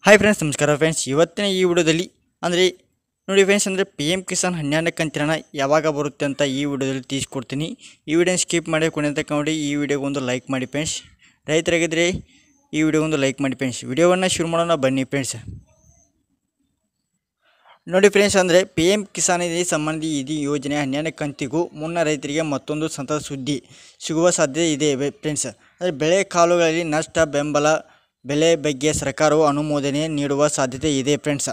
hi friends ನಮಸ್ಕಾರ friends ಇವತ್ತಿನ ಈ ವಿಡಿಯೋದಲ್ಲಿ ಅಂದರೆ ನೋಡಿ ಫ್ರೆಂಡ್ಸ್ ಅಂದರೆ ಪಿ ಎಮ್ ಕಿಸಾನ್ ಹನ್ನೆರಡನೇ ಕಂತಿನ ಹಣ ಯಾವಾಗ ಬರುತ್ತೆ ಅಂತ ಈ ವಿಡಿಯೋದಲ್ಲಿ ತಿಳಿಸ್ಕೊಡ್ತೀನಿ ಈ ವಿಡಿಯೋನ ಸ್ಕಿಪ್ ಮಾಡಿ ಕೊನೆ ತನಕ ನೋಡಿ ಈ ವಿಡಿಯೋಗೆ ಒಂದು ಲೈಕ್ ಮಾಡಿ ಫ್ರೆಂಡ್ಸ್ ರೈತರಾಗಿದ್ದರೆ ಈ ವಿಡಿಯೋಗೊಂದು ಲೈಕ್ ಮಾಡಿ ಫ್ರೆಂಡ್ಸ್ ವಿಡಿಯೋವನ್ನು ಶುರು ಮಾಡೋಣ ಬನ್ನಿ ಫ್ರೆಂಡ್ಸ್ ನೋಡಿ ಫ್ರೆಂಡ್ಸ್ ಅಂದರೆ ಪಿ ಎಮ್ ಕಿಸಾನ್ ನಿಧಿ ಸಂಬಂಧಿ ನಿಧಿ ಯೋಜನೆ ಹನ್ನೆರಡನೇ ಕಂತಿಗೂ ಮುನ್ನ ರೈತರಿಗೆ ಮತ್ತೊಂದು ಸಂತಸ ಸುದ್ದಿ ಸಿಗುವ ಸಾಧ್ಯತೆ ಇದೆ ಬೆ- ಫ್ರೆಂಡ್ಸ್ ಅಂದರೆ ಬೆಳೆ ಕಾಲುಗಳಲ್ಲಿ ನಷ್ಟ ಬೆಂಬಲ ಬೆಲೆ ಬಗ್ಗೆ ಸರ್ಕಾರವು ಅನುಮೋದನೆ ನೀಡುವ ಸಾಧ್ಯತೆ ಇದೆ ಫ್ರೆಂಡ್ಸ್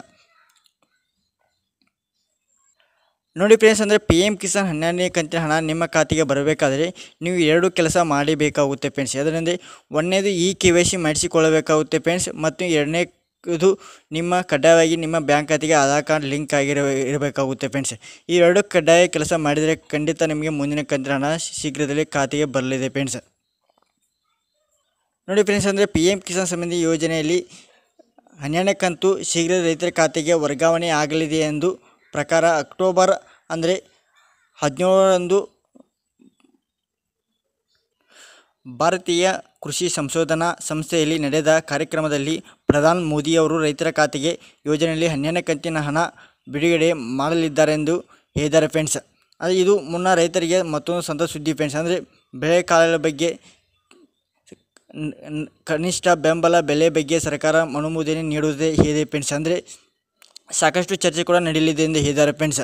ನೋಡಿ ಫ್ರೆಂಡ್ಸ್ ಅಂದರೆ ಪಿ ಎಮ್ ಕಿಸಾನ್ ಹನ್ನೆರಡನೇ ಕಂತಿನ ಹಣ ನಿಮ್ಮ ಖಾತೆಗೆ ಬರಬೇಕಾದರೆ ನೀವು ಎರಡು ಕೆಲಸ ಮಾಡಬೇಕಾಗುತ್ತೆ ಫ್ರೆಂಡ್ಸ್ ಅದರಿಂದ ಒಂದನೇದು ಈ ಕೆ ವೈ ಸಿ ಮಾಡಿಸಿಕೊಳ್ಳಬೇಕಾಗುತ್ತೆ ಫ್ರೆಂಡ್ಸ್ ಮತ್ತು ಎರಡನೇ ಇದು ನಿಮ್ಮ ಕಡ್ಡಾಯವಾಗಿ ನಿಮ್ಮ ಬ್ಯಾಂಕ್ ಖಾತೆಗೆ ಆಧಾರ್ ಕಾರ್ಡ್ ಲಿಂಕ್ ಆಗಿರ ಇರಬೇಕಾಗುತ್ತೆ ಫ್ರೆಂಡ್ಸ್ ಈ ಎರಡು ಕಡ್ಡಾಯ ಕೆಲಸ ಮಾಡಿದರೆ ಖಂಡಿತ ನಿಮಗೆ ಮುಂದಿನ ಕಂತಿನ ಹಣ ಶೀಘ್ರದಲ್ಲೇ ಖಾತೆಗೆ ಬರಲಿದೆ ಫ್ರೆಂಡ್ಸ್ ನೋಡಿ ಫ್ರೆಂಡ್ಸ್ ಅಂದರೆ ಪಿ ಎಮ್ ಕಿಸಾನ್ ಸಂಬಂಧಿ ಯೋಜನೆಯಲ್ಲಿ ಹನ್ನೆರಡನೇ ಕಂತು ಶೀಘ್ರ ರೈತರ ಖಾತೆಗೆ ವರ್ಗಾವಣೆ ಆಗಲಿದೆ ಎಂದು ಪ್ರಕಾರ ಅಕ್ಟೋಬರ್ ಅಂದರೆ ಹದಿನೇಳರಂದು ಭಾರತೀಯ ಕೃಷಿ ಸಂಶೋಧನಾ ಸಂಸ್ಥೆಯಲ್ಲಿ ನಡೆದ ಕಾರ್ಯಕ್ರಮದಲ್ಲಿ ಪ್ರಧಾನಿ ಮೋದಿಯವರು ರೈತರ ಖಾತೆಗೆ ಯೋಜನೆಯಲ್ಲಿ ಹನ್ನೆರಡನೇ ಕಂತಿನ ಹಣ ಬಿಡುಗಡೆ ಮಾಡಲಿದ್ದಾರೆಂದು ಹೇಳಿದ್ದಾರೆ ಫ್ರೆಂಡ್ಸ್ ಅದು ಇದು ಮುನ್ನ ರೈತರಿಗೆ ಮತ್ತೊಂದು ಸಂತಸ ಸುದ್ದಿ ಫ್ರೆಂಡ್ಸ್ ಅಂದರೆ ಬೆಳೆ ಕಾಲದ ಬಗ್ಗೆ ನ್- ನ್- ಕನಿಷ್ಠ ಬೆಂಬಲ ಬೆಲೆ ಬಗ್ಗೆ ಸರ್ಕಾರ ಅನುಮೋದನೆ ನೀಡುವುದೇ ಹೇಳಿದೆ ಫ್ರೆಂಡ್ಸ್ ಅಂದರೆ ಸಾಕಷ್ಟು ಚರ್ಚೆ ಕೂಡ ನಡೆಯಲಿದೆ ಎಂದು ಹೇಳಿದ್ದಾರೆ ಫ್ರೆಂಡ್ಸ್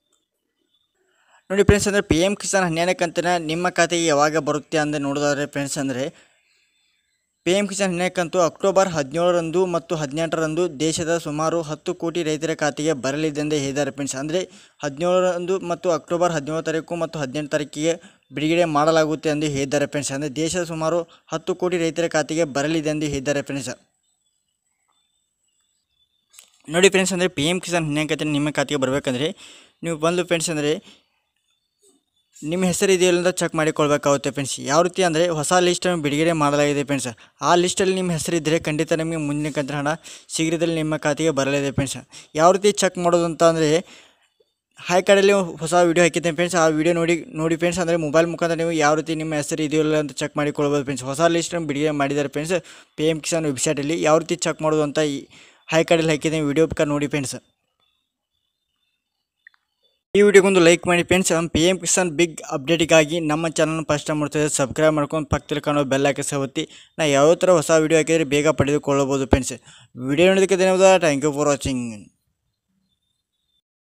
ನೋಡಿ ಫ್ರೆಂಡ್ಸ್ ಅಂದರೆ ಪಿ ಎಮ್ ಕಿಸಾನ್ ಹನ್ನೆರಡನೇ ಕಂತಿನ ನಿಮ್ಮ ಖಾತೆಗೆ ಯಾವಾಗ ಬರುತ್ತೆ ಅಂತ ನೋಡೋದಾದ್ರೆ ಫ್ರೆಂಡ್ಸ್ ಅಂದರೆ ಪಿ ಎಮ್ ಕಿಸಾನ್ ಹನ್ನೆರಡನೇ ಕಂತು ಅಕ್ಟೋಬರ್ ಹದಿನೇಳರಂದು ಮತ್ತು ಹದಿನೆಂಟರಂದು ದೇಶದ ಸುಮಾರು ಹತ್ತು ಕೋಟಿ ರೈತರ ಖಾತೆಗೆ ಬರಲಿದೆ ಎಂದು ಹೇಳಿದ್ದಾರೆ ಫ್ರೆಂಡ್ಸ್ ಅಂದರೆ ಹದಿನೇಳರಂದು ಮತ್ತು ಅಕ್ಟೋಬರ್ ಹದಿನೇಳು ತಾರೀಕು ಮತ್ತು ಹದಿನೆಂಟು ತಾರೀಕಿಗೆ ಬಿಡುಗಡೆ ಮಾಡಲಾಗುತ್ತೆ ಎಂದು ಹೇಳಿದ್ದಾರೆ ಫ್ರೆಂಡ್ಸ್ ಅಂದರೆ ದೇಶದ ಸುಮಾರು ಹತ್ತು ಕೋಟಿ ರೈತರ ಖಾತೆಗೆ ಬರಲಿದೆ ಎಂದು ಹೇಳಿದ್ದಾರೆ ಫ್ರೆಂಡ್ಸ್ ನೋಡಿ ಫ್ರೆಂಡ್ಸ್ ಅಂದರೆ ಪಿ ಎಮ್ ಕಿಸಾನ್ ಹನ್ನೆರಡನೇ ಖಾತೆ ನಿಮ್ಮ ಖಾತೆಗೆ ಬರಬೇಕಂದ್ರೆ ನೀವು ಬಂದು ಫ್ರೆಂಡ್ಸ್ ಅಂದರೆ ನಿಮ್ಮ ಹೆಸರು ಇದೆಯಲ್ಲ ಅಂತ ಚೆಕ್ ಮಾಡಿಕೊಳ್ಬೇಕಾಗುತ್ತೆ ಫ್ರೆಂಡ್ಸ್ ಯಾವ ರೀತಿ ಅಂದರೆ ಹೊಸ ಲಿಸ್ಟನ್ನು ಬಿಡುಗಡೆ ಮಾಡಲಾಗಿದೆ ಫ್ರೆಂಡ್ಸ್ ಆ ಲಿಸ್ಟಲ್ಲಿ ನಿಮ್ಮ ಹೆಸರಿದ್ದರೆ ಖಂಡಿತ ನಿಮಗೆ ಮುಂದಿನ ಕಂತಿನ ಹಣ ಶೀಘ್ರದಲ್ಲಿ ನಿಮ್ಮ ಖಾತೆಗೆ ಬರಲಿದೆ ಫ್ರೆಂಡ್ಸ್ ಯಾವ ರೀತಿ ಚೆಕ್ ಮಾಡೋದು ಅಂತ ಅಂದರೆ ಹೈ ಕಾರ್ಡಲ್ಲಿ ಹೊಸ ವೀಡಿಯೋ ಹಾಕಿದ್ದೇನೆ ಫ್ರೆಂಡ್ಸ್ ಆ ವಿಡಿಯೋ ನೋಡಿ ನೋಡಿ ಫ್ರೆಂಡ್ಸ್ ಅಂದರೆ ಮೊಬೈಲ್ ಮುಖಾಂತರ ನೀವು ಯಾವ ರೀತಿ ನಿಮ್ಮ ಹೆಸರು ಇದೆಯಲ್ಲ ಅಂತ ಚೆಕ್ ಮಾಡಿಕೊಳ್ಬೋದು ಫ್ರೆಂಡ್ಸ್ ಹೊಸ ಲಿಸ್ಟನ್ನು ಬಿಡುಗಡೆ ಮಾಡಿದ್ದಾರೆ ಫ್ರೆಂಡ್ಸ್ ಪಿ ಎಮ್ ಕಿಸಾನ್ ವೆಬ್ಸೈಟಲ್ಲಿ ಯಾವ ರೀತಿ ಚೆಕ್ ಮಾಡೋದು ಅಂತ ಈ ಹೈ ಕಾರ್ಡಲ್ಲಿ ಹಾಕಿದ್ದೇನೆ ವಿಡಿಯೋ ಬೇಕಾದ್ರೆ ನೋಡಿ ಫ್ರೆಂಡ್ಸ್ ಈ ವಿಡಿಯೋಗೊಂದು ಲೈಕ್ ಮಾಡಿ friends P M Kisan big ಅಪ್ಡೇಟಿಗಾಗಿ ನಮ್ಮ ಚಾನಲ್ನ ಫಸ್ಟ್ ಟೈಮ್ ಮಾಡ್ತಿದ್ದೆ ಸಬ್ಸ್ಕ್ರೈಬ್ ಮಾಡ್ಕೊಂಡು ಪಕ್ಕದಲ್ಲಿ ಕಾಣೋ ಬೆಲ್ ಹಾಕಿ ಒತ್ತಿ ನಾ ಯಾವ ಥರ ಹೊಸ ವಿಡಿಯೋ ಹಾಕಿದರೆ ಬೇಗ ಪಡೆದುಕೊಳ್ಳಬಹುದು ಫ್ರೆಂಡ್ಸ್ ವಿಡಿಯೋ ನೋಡೋದಕ್ಕೆ ಧನ್ಯವಾದ ಥ್ಯಾಂಕ್ ಯು ಫಾರ್ ವಾಚಿಂಗ್